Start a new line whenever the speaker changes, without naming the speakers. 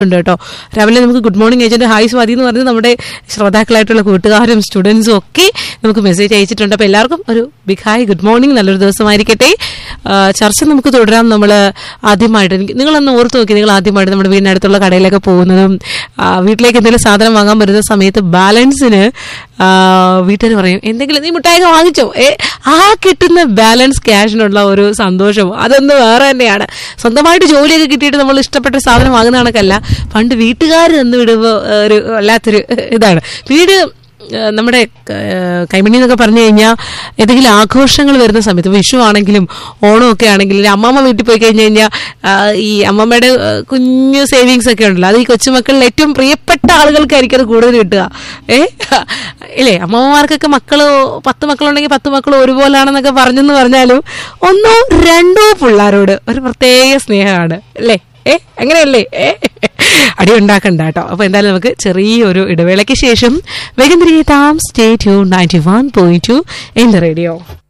ഉണ്ട് കേട്ടോ രാവിലെ നമുക്ക് good morning agent hi Swathi എന്ന് പറഞ്ഞ് നമ്മുടെ ശ്രോതാക്കളായിട്ടുള്ള കൂട്ടുകാരും സ്റ്റുഡൻസും ഒക്കെ നമുക്ക് മെസ്സേജ് അയച്ചിട്ടുണ്ട് അപ്പോൾ എല്ലാവർക്കും ഒരു ബിഗ് ഹായ് ഗുഡ് മോർണിംഗ് നല്ലൊരു ദിവസമായിരിക്കട്ടെ ആ, ചർച്ച നമുക്ക് തുടരാം നമ്മൾ ആദ്യമായിട്ട് എനിക്ക് നിങ്ങളൊന്ന് ഓർത്ത് നോക്കി നിങ്ങൾ ആദ്യമായിട്ട് നമ്മുടെ വീടിനടുത്തുള്ള കടയിലൊക്കെ പോകുന്നതും ആ, വീട്ടിലേക്ക് എന്തെങ്കിലും സാധനം വാങ്ങാൻ വരുന്ന സമയത്ത് ബാലൻസിന് വീട്ടുകാർ പറയും എന്തെങ്കിലും നീ മിഠായി വാങ്ങിച്ചോ ഏ ആ കിട്ടുന്ന ബാലൻസ് ക്യാഷിനുള്ള ഒരു സന്തോഷം അതൊന്ന് വേറെ തന്നെയാണ് സ്വന്തമായിട്ട് ജോലിയൊക്കെ കിട്ടിയിട്ട് നമ്മൾ ഇഷ്ടപ്പെട്ട സാധനം വാങ്ങുന്ന കണക്കല്ല പണ്ട് വീട്ടുകാർ തന്നു വിടുമ്പോൾ ഒരു വല്ലാത്തൊരു ഇതാണ് വീട് ഏഹ് നമ്മുടെ ഏഹ് കൈമണി എന്നൊക്കെ പറഞ്ഞു കഴിഞ്ഞാൽ ഏതെങ്കിലും ആഘോഷങ്ങൾ വരുന്ന സമയത്ത് വിഷു ആണെങ്കിലും ഓണം ഒക്കെ ആണെങ്കിലും അമ്മമ്മ വീട്ടിൽ പോയി കഴിഞ്ഞ് കഴിഞ്ഞാൽ ഈ അമ്മമ്മയുടെ ഏഹ് കുഞ്ഞു സേവിങ്സ് ഒക്കെ ഉണ്ടല്ലോ അത് ഈ കൊച്ചുമക്കളിൽ ഏറ്റവും പ്രിയപ്പെട്ട ആളുകൾക്കായിരിക്കും അത് കൂടുതൽ കിട്ടുക ഏ ഇല്ലേ അമ്മമ്മമാർക്കൊക്കെ മക്കള് പത്ത് മക്കളുണ്ടെങ്കിൽ പത്ത് മക്കൾ ഒരുപോലാണെന്നൊക്കെ പറഞ്ഞെന്ന് പറഞ്ഞാലും ഒന്നോ രണ്ടോ പിള്ളേരോട് ഒരു പ്രത്യേക സ്നേഹമാണ് അല്ലേ ഏ അങ്ങനെയല്ലേ ഏ അടി ഉണ്ടാക്കണ്ട കേട്ടോ അപ്പൊ എന്തായാലും നമുക്ക് ചെറിയൊരു ഇടവേളയ്ക്ക് ശേഷം വേഗം തിരികെ താം stay tune ninety one point two in the radio